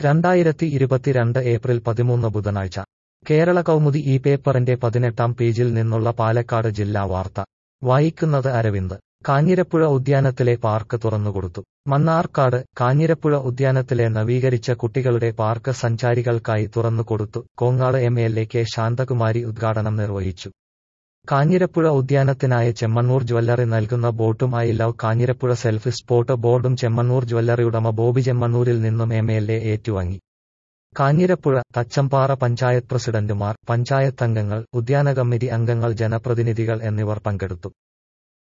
രണ്ടായിരത്തി ഇരുപത്തിരണ്ട് ഏപ്രിൽ പതിമൂന്ന് ബുധനാഴ്ച കേരള കൗമുദി ഈ പേപ്പറിന്റെ പതിനെട്ടാം പേജിൽ നിന്നുള്ള പാലക്കാട് ജില്ലാ വാർത്ത വായിക്കുന്നത് അരവിന്ദ് കാഞ്ഞിരപ്പുഴ ഉദ്യാനത്തിലെ പാർക്ക് തുറന്നുകൊടുത്തു മണ്ണാർക്കാട് കാഞ്ഞിരപ്പുഴ ഉദ്യാനത്തിലെ നവീകരിച്ച കുട്ടികളുടെ പാർക്ക് സഞ്ചാരികൾക്കായി തുറന്നുകൊടുത്തു Kongad M L A K Santhakumari ഉദ്ഘാടനം നിർവഹിച്ചു കാഞ്ഞിരപ്പുഴ ഉദ്യാനത്തിനായി ചെമ്മണ്ണൂർ ജ്വല്ലറി നൽകുന്ന ബോട്ടും I love Kanjirapuzha selfie spot ബോർഡും ചെമ്മണ്ണൂർ ജ്വല്ലറി ഉടമ ബോബി ചെമ്മണ്ണൂരിൽ നിന്നും എം എൽ എ ഏറ്റുവാങ്ങി കാഞ്ഞിരപ്പുഴ തച്ചമ്പാറ പഞ്ചായത്ത് പ്രസിഡന്റുമാർ പഞ്ചായത്തംഗങ്ങൾ ഉദ്യാന കമ്മിറ്റി അംഗങ്ങൾ ജനപ്രതിനിധികൾ എന്നിവർ പങ്കെടുത്തു